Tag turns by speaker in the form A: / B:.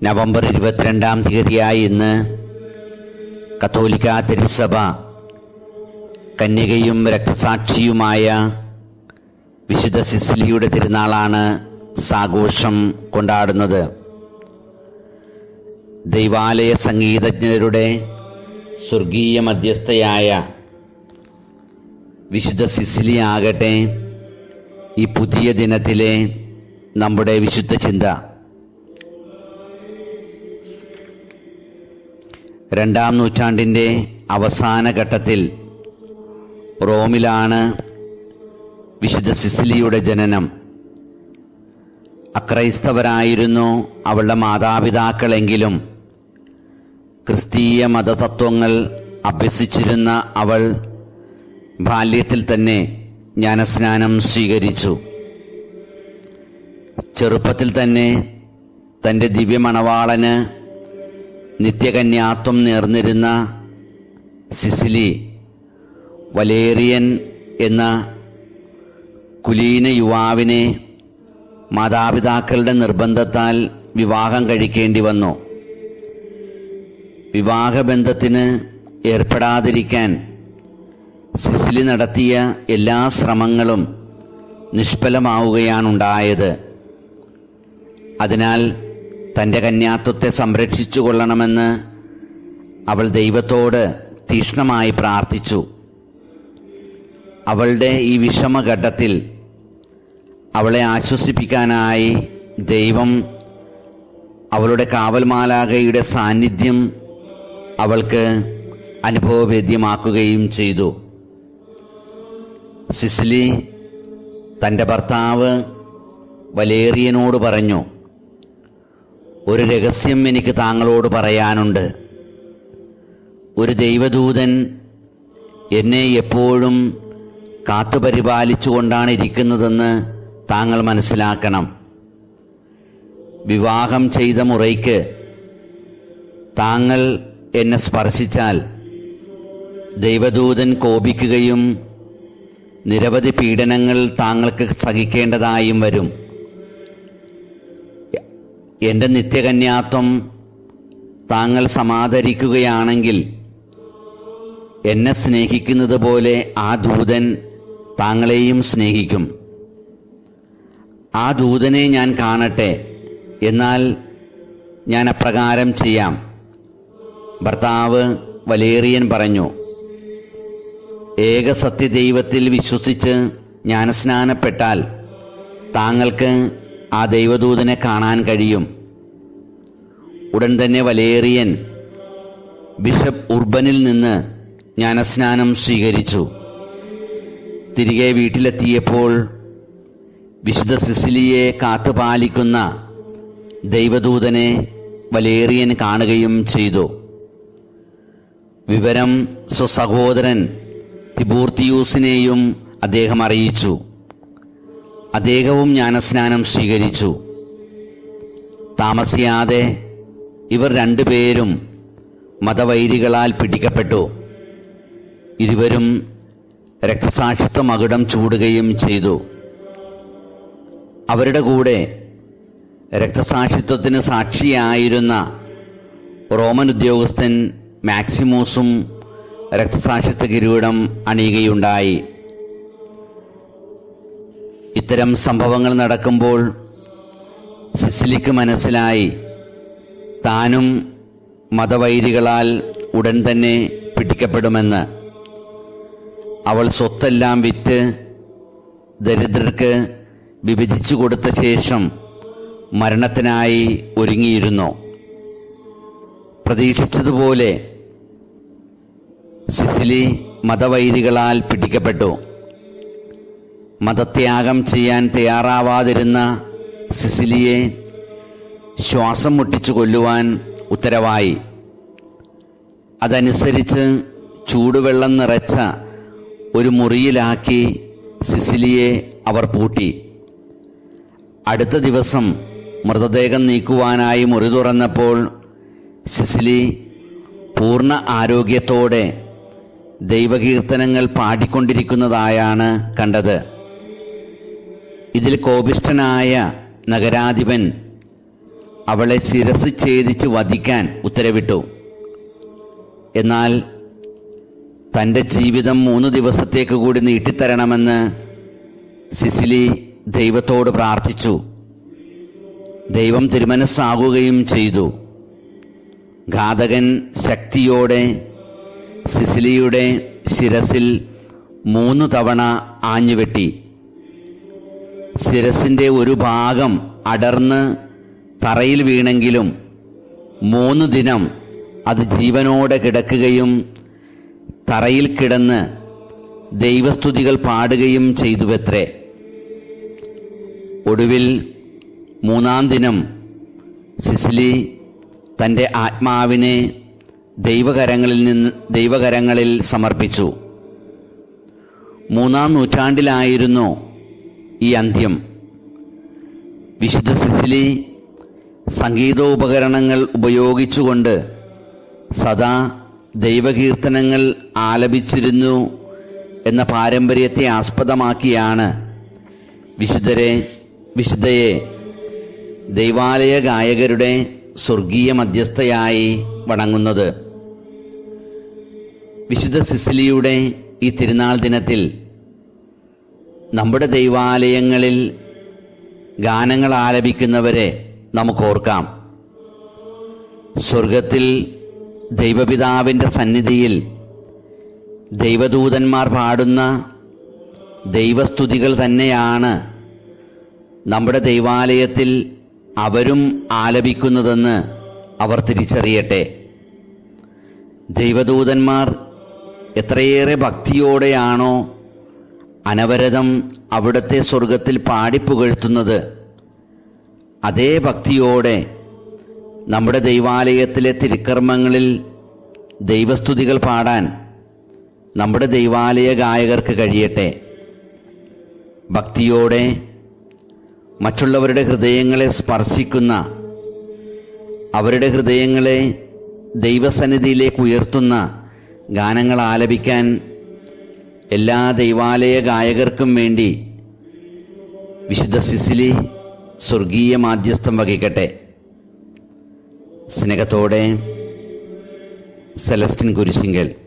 A: November ഇരുപത്തിരണ്ടാം തീയതിയായി ഇന്ന് കത്തോലിക്ക തിരുസഭ കന്യകയും രക്തസാക്ഷിയുമായ വിശുദ്ധ സിസിലിയുടെ തിരുനാളാണ് സാഘോഷം കൊണ്ടാടുന്നത് ദൈവാലയ സംഗീതജ്ഞരുടെ സ്വർഗീയ മധ്യസ്ഥയായ വിശുദ്ധ സിസിലി ആകട്ടെ ഈ പുതിയ ദിനത്തിലെ നമ്മുടെ വിശുദ്ധ ചിന്ത രണ്ടാം നൂറ്റാണ്ടിൻ്റെ അവസാന ഘട്ടത്തിൽ റോമിലാണ് വിശുദ്ധ സിസിലിയുടെ ജനനം അക്രൈസ്തവരായിരുന്നു അവളുടെ മാതാപിതാക്കളെങ്കിലും ക്രിസ്തീയ മതതത്വങ്ങൾ അഭ്യസിച്ചിരുന്ന അവൾ ബാല്യത്തിൽ തന്നെ ജ്ഞാനസ്നാനം സ്വീകരിച്ചു ചെറുപ്പത്തിൽ തന്നെ തൻ്റെ ദിവ്യമണവാളന് നിത്യകന്യാത്വം നേർന്നിരുന്ന സിസിലി വലേറിയൻ എന്ന കുലീന യുവാവിനെ മാതാപിതാക്കളുടെ നിർബന്ധത്താൽ വിവാഹം കഴിക്കേണ്ടി വന്നു വിവാഹബന്ധത്തിന് ഏർപ്പെടാതിരിക്കാൻ സിസിലി നടത്തിയ എല്ലാ ശ്രമങ്ങളും നിഷ്ഫലമാവുകയാണുണ്ടായത് അതിനാൽ തൻ്റെ കന്യാത്വത്തെ സംരക്ഷിച്ചു കൊള്ളണമെന്ന് അവൾ ദൈവത്തോട് തീക്ഷ്ണമായി പ്രാർത്ഥിച്ചു അവളുടെ ഈ വിഷമഘട്ടത്തിൽ അവളെ ആശ്വസിപ്പിക്കാനായി ദൈവം അവളുടെ കാവൽമാലാകയുടെ സാന്നിധ്യം അവൾക്ക് അനുഭവവേദ്യമാക്കുകയും ചെയ്തു സിസിലി തൻ്റെ ഭർത്താവ് വലേറിയനോട് പറഞ്ഞു ഒരു രഹസ്യം എനിക്ക് താങ്കളോട് പറയാനുണ്ട് ഒരു ദൈവദൂതൻ എന്നെ എപ്പോഴും കാത്തുപരിപാലിച്ചുകൊണ്ടാണ് ഇരിക്കുന്നതെന്ന് താങ്കൾ മനസ്സിലാക്കണം വിവാഹം ചെയ്ത മുറയ്ക്ക് താങ്കൾ എന്നെ സ്പർശിച്ചാൽ ദൈവദൂതൻ കോപിക്കുകയും നിരവധി പീഡനങ്ങൾ താങ്കൾക്ക് സഹിക്കേണ്ടതായും വരും എൻ്റെ നിത്യകന്യാത്വം താങ്കൾ സമാദരിക്കുകയാണെങ്കിൽ എന്നെ സ്നേഹിക്കുന്നത് പോലെ ആ ദൂതൻ താങ്കളെയും സ്നേഹിക്കും ആ ദൂതനെ ഞാൻ കാണട്ടെ എന്നാൽ ഞാൻ അപ്രകാരം ചെയ്യാം ഭർത്താവ് വലേറിയൻ പറഞ്ഞു ഏകസത്യദൈവത്തിൽ വിശ്വസിച്ച് ജ്ഞാനസ്നാനപ്പെട്ടാൽ താങ്കൾക്ക് ആ ദൈവദൂതനെ കാണാൻ കഴിയും ഉടൻ തന്നെ വലേറിയൻ ബിഷപ്പ് ഉർബനിൽ നിന്ന് ജ്ഞാനസ്നാനം സ്വീകരിച്ചു തിരികെ വീട്ടിലെത്തിയപ്പോൾ വിശുദ്ധ സിസിലിയെ കാത്തുപാലിക്കുന്ന ദൈവദൂതനെ വലേറിയൻ കാണുകയും ചെയ്തു വിവരം സ്വസഹോദരൻ തിബൂർത്തിയൂസിനെയും അദ്ദേഹം അറിയിച്ചു അദ്ദേഹവും ജ്ഞാനസ്നാനം സ്വീകരിച്ചു താമസിയാതെ ഇവർ രണ്ടുപേരും മതവൈരികളാൽ പിടിക്കപ്പെട്ടു ഇരുവരും രക്തസാക്ഷിത്വ മകുടം ചൂടുകയും ചെയ്തു അവരുടെ കൂടെ രക്തസാക്ഷിത്വത്തിന് സാക്ഷിയായിരുന്ന റോമൻ ഉദ്യോഗസ്ഥൻ മാക്സിമൂസും രക്തസാക്ഷിത്വ കിരീടം അണിയുകയുണ്ടായി ഇത്തരം സംഭവങ്ങൾ നടക്കുമ്പോൾ സിസിലിക്ക് മനസ്സിലായി താനും മതവൈരികളാൽ ഉടൻ തന്നെ പിടിക്കപ്പെടുമെന്ന് അവൾ സ്വത്തെല്ലാം വിറ്റ് ദരിദ്രർക്ക് വിഭജിച്ചു കൊടുത്ത ശേഷം മരണത്തിനായി ഒരുങ്ങിയിരുന്നു പ്രതീക്ഷിച്ചതുപോലെ സിസിലി മതവൈരികളാൽ പിടിക്കപ്പെട്ടു മതത്യാഗം ചെയ്യാൻ തയ്യാറാവാതിരുന്ന സിസിലിയെ ശ്വാസം മുട്ടിച്ചു കൊല്ലുവാൻ ഉത്തരവായി അതനുസരിച്ച് ചൂടുവെള്ളം നിറച്ച ഒരു മുറിയിലാക്കി സിസിലിയെ അവർ പൂട്ടി അടുത്ത ദിവസം മൃതദേഹം നീക്കുവാനായി മുറി തുറന്നപ്പോൾ സിസിലി പൂർണ്ണ ആരോഗ്യത്തോടെ ദൈവകീർത്തനങ്ങൾ പാടിക്കൊണ്ടിരിക്കുന്നതായാണ് കണ്ടത് ഇതിൽ കോപിഷ്ഠനായ നഗരാധിപൻ അവളെ ശിരസ് ഛേദിച്ച് വധിക്കാൻ ഉത്തരവിട്ടു എന്നാൽ തൻ്റെ ജീവിതം മൂന്ന് ദിവസത്തേക്ക് കൂടി നീട്ടിത്തരണമെന്ന് സിസിലി ദൈവത്തോട് പ്രാർത്ഥിച്ചു ദൈവം തിരുമനസ്സാകുകയും ചെയ്തു ഘാതകൻ ശക്തിയോടെ സിസിലിയുടെ ശിരസിൽ മൂന്ന് തവണ ആഞ്ഞുവെട്ടി ശിരസിന്റെ ഒരു ഭാഗം അടർന്ന് തറയിൽ വീണെങ്കിലും മൂന്ന് ദിനം അത് ജീവനോടെ കിടക്കുകയും തറയിൽ കിടന്ന് ദൈവസ്തുതികൾ പാടുകയും ചെയ്തുവത്രേ ഒടുവിൽ മൂന്നാം ദിനം സിസിലി തൻ്റെ ആത്മാവിനെ ദൈവകരങ്ങളിൽ നിന്ന് ദൈവകരങ്ങളിൽ സമർപ്പിച്ചു മൂന്നാം നൂറ്റാണ്ടിലായിരുന്നു ഈ അന്ത്യം വിശുദ്ധ സിസിലി സംഗീതോപകരണങ്ങൾ ഉപയോഗിച്ചുകൊണ്ട് സദാ ദൈവകീർത്തനങ്ങൾ ആലപിച്ചിരുന്നു എന്ന പാരമ്പര്യത്തെ ആസ്പദമാക്കിയാണ് വിശുദ്ധരെ വിശുദ്ധയെ ദൈവാലയ ഗായകരുടെ സ്വർഗീയ മധ്യസ്ഥയായി വണങ്ങുന്നത് വിശുദ്ധ സിസിലിയുടെ ഈ തിരുനാൾ ദിനത്തിൽ നമ്മുടെ ദൈവാലയങ്ങളിൽ ഗാനങ്ങൾ ആലപിക്കുന്നവരെ നമുക്ക് ഓർക്കാം സ്വർഗത്തിൽ ദൈവപിതാവിൻ്റെ സന്നിധിയിൽ ദൈവദൂതന്മാർ പാടുന്ന ദൈവസ്തുതികൾ തന്നെയാണ് നമ്മുടെ ദൈവാലയത്തിൽ അവരും ആലപിക്കുന്നതെന്ന് അവർ തിരിച്ചറിയട്ടെ ദൈവദൂതന്മാർ എത്രയേറെ ഭക്തിയോടെയാണോ അനവരതം അവിടുത്തെ സ്വർഗത്തിൽ പാടിപ്പുകഴ്ത്തുന്നത് അതേ ഭക്തിയോടെ നമ്മുടെ ദൈവാലയത്തിലെ തിരുക്കർമ്മങ്ങളിൽ ദൈവസ്തുതികൾ പാടാൻ നമ്മുടെ ദൈവാലയ ഗായകർക്ക് കഴിയട്ടെ ഭക്തിയോടെ മറ്റുള്ളവരുടെ ഹൃദയങ്ങളെ സ്പർശിക്കുന്ന അവരുടെ ഹൃദയങ്ങളെ ദൈവസന്നിധിയിലേക്ക് ഉയർത്തുന്ന ഗാനങ്ങൾ ആലപിക്കാൻ എല്ലാ ദൈവാലയ ഗായകർക്കും വേണ്ടി വിശുദ്ധ സിസിലി സ്വർഗീയ മാധ്യസ്ഥം വഹിക്കട്ടെ സ്നേഹത്തോടെ സെലസ്റ്റിൻ കുരിശിങ്കൽ